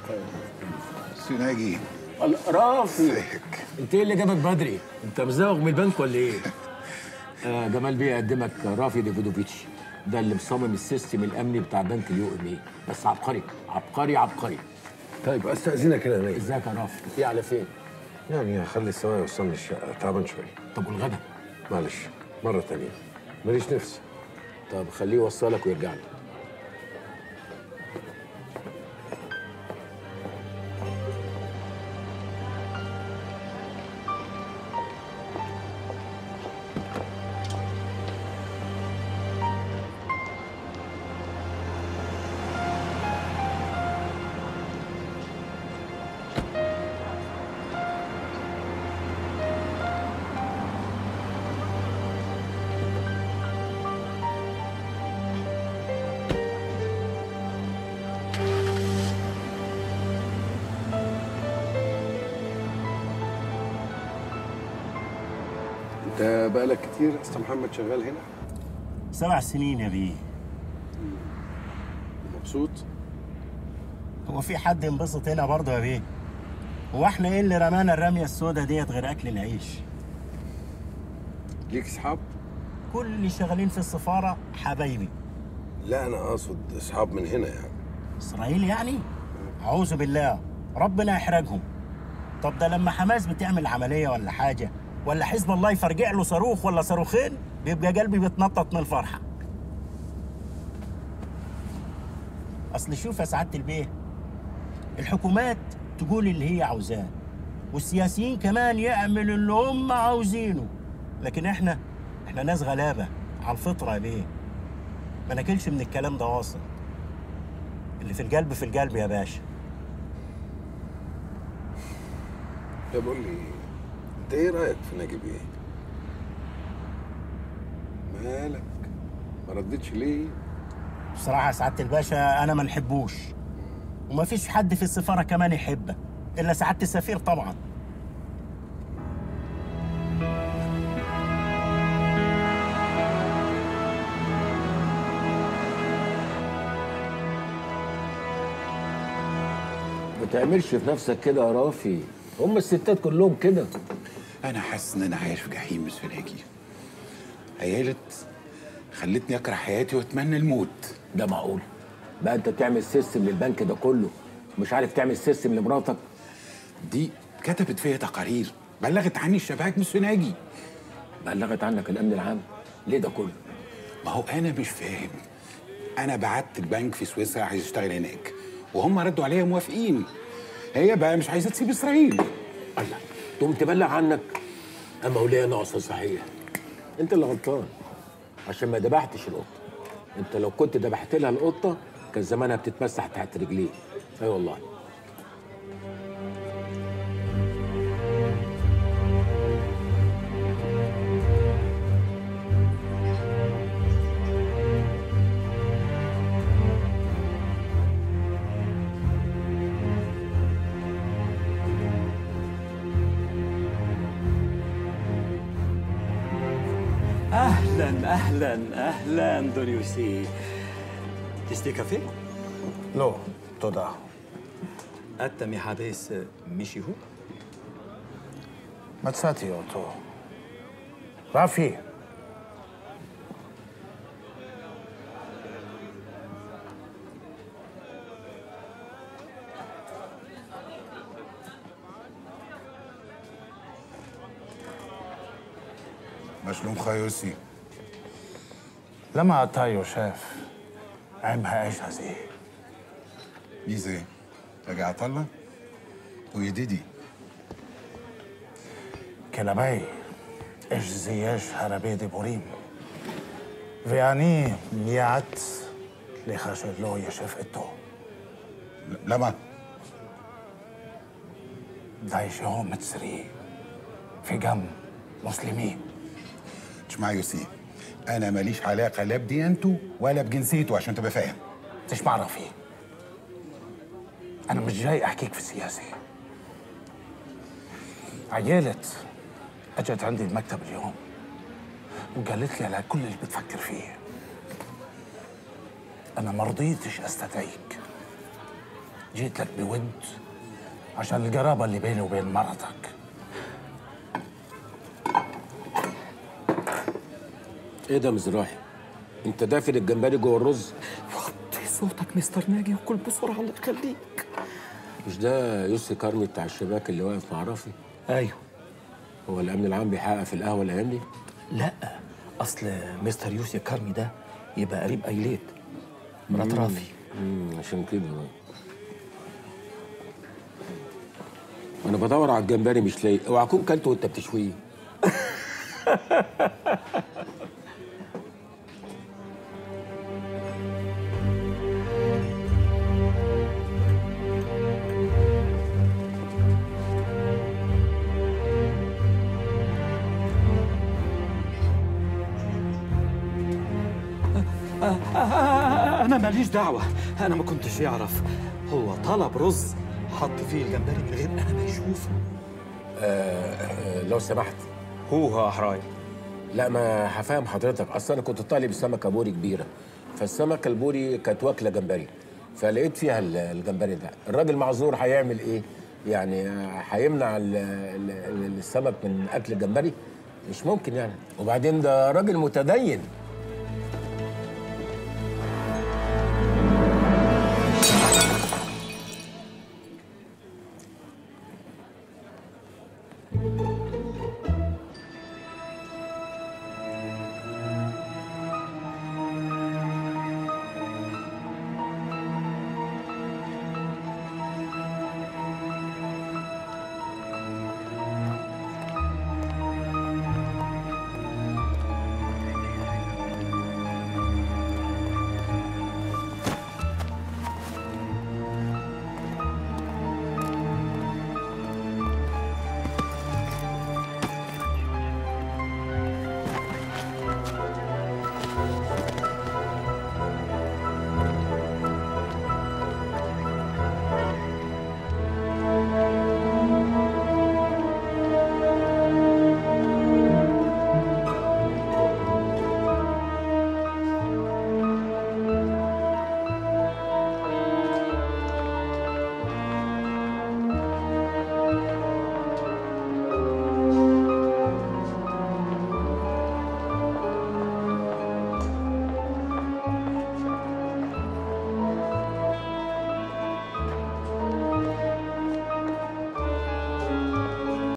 سناجي الله، رافي ازيك انت ايه اللي جابك بدري؟ انت مزوغ من البنك ولا ايه؟ آه جمال بيه يقدمك رافي ديفيدوفيتش ده اللي مصمم السيستم الامني بتاع بنك اليو ام اي بس عبقري عبقري عبقري طيب استاذنك انا نايم ازيك يا رافي؟ في على فين؟ يعني هخلي السواق يوصلني الشقه تعبان شويه طب والغدا؟ معلش مره تانية ماليش نفس طب خليه يوصلك ويرجع لي انت بقالك كتير يا استاذ محمد شغال هنا سبع سنين يا بيه مبسوط هو في حد ينبسط هنا برضه يا بيه هو احنا ايه اللي رمانا الرميه السوداء ديت غير اكل العيش ليك اصحاب كل اللي شغالين في السفاره حبايبي لا انا اقصد اصحاب من هنا يعني اسرائيل يعني اعوذ بالله ربنا يحرجهم طب ده لما حماس بتعمل عمليه ولا حاجه ولا حزب الله يفرجع له صاروخ ولا صاروخين بيبقى قلبي بيتنطط من الفرحه اصل شوف يا سعاده البيه الحكومات تقول اللي هي عاوزاه والسياسيين كمان يعملوا اللي هم عاوزينه لكن احنا احنا ناس غلابه على الفطره يا بيه ما ناكلش من الكلام ده واصل اللي في القلب في القلب يا باشا طب قول لي انت ايه رايك في نجيب ايه مالك ما ردتش ليه بصراحة يا سعادة الباشا أنا ما نحبوش وما فيش حد في السفارة كمان يحبه إلا سعادة السفير طبعا ما تعملش في نفسك كده يا رافي هم الستات كلهم كده انا حاسس ان انا عايش في جحيم سناجي عيالة خلتني اكره حياتي واتمنى الموت ده معقول بقى انت تعمل سيستم للبنك ده كله مش عارف تعمل سيستم لمراتك دي كتبت فيا تقارير بلغت عني الشباك من سناجي بلغت عنك الامن العام ليه ده كله ما هو انا مش فاهم انا بعت البنك في سويسرا عايز اشتغل هناك وهم ردوا عليا موافقين هي بقى مش عايزه تسيب اسرائيل الله تقوم تبلغ عنك اما وليه ناقصه صحيح انت اللي غلطان عشان ما ذبحتش القطه انت لو كنت ذبحت لها القطه كان زمانها بتتمسح تحت رجليه اي والله اهلا اهلا اهلا دونيوسي تشتي كافيه؟ לא, תודה. אתה מחפש מישהו? מצאתי אותו. רפי, מה שלומך יוסי? למה אתה יושב עם האש הזה? מי זה? רגע עטאללה? הוא ידידי. כלבי, אש זה יש הרבה דיבורים. ואני מיד לך שלא יושב איתו. למה? די שהוא מצרי, וגם מוסלמי. تسمع يوسي انا ماليش علاقه لا بديانته ولا بجنسيته عشان تبقى فاهم تسمع رفيق أنا مش جاي أحكيك في السياسة عيالة أجت عندي المكتب اليوم وقالت لي على كل اللي بتفكر فيه أنا ما رضيتش أستدعيك جيت لك بود عشان القرابة اللي بيني وبين مرتك ايه ده مزراحي انت دافن الجمبري جوه الرز وطي صوتك مستر ناجي وكل بسرعة الله يخليك مش ده يوسي كارمي بتاع الشباك اللي واقف مع رافي ايوه هو الامن العام بيحقق في القهوه الايام دي لا اصل مستر يوسف كارمي ده يبقى قريب ايليت مرات رافي امم عشان كده بقى. انا بدور على الجمبري مش لاقي اوعى اكون كلته وانت بتشويه انا ماليش دعوه انا ما كنتش يعرف هو طلب رز حط فيه الجمبري من غير انا ما يشوفه آه لو سمحت هو احراي لا ما هفهم حضرتك اصل انا كنت طالب سمكه بوري كبيره فالسمكه البوري كانت واكله جمبري فلقيت فيها ال- الجمبري ده الراجل معذور هيعمل ايه يعني آه، هيمنع ال- ال- ال- السمك من اكل الجمبري مش ممكن يعني وبعدين ده راجل متدين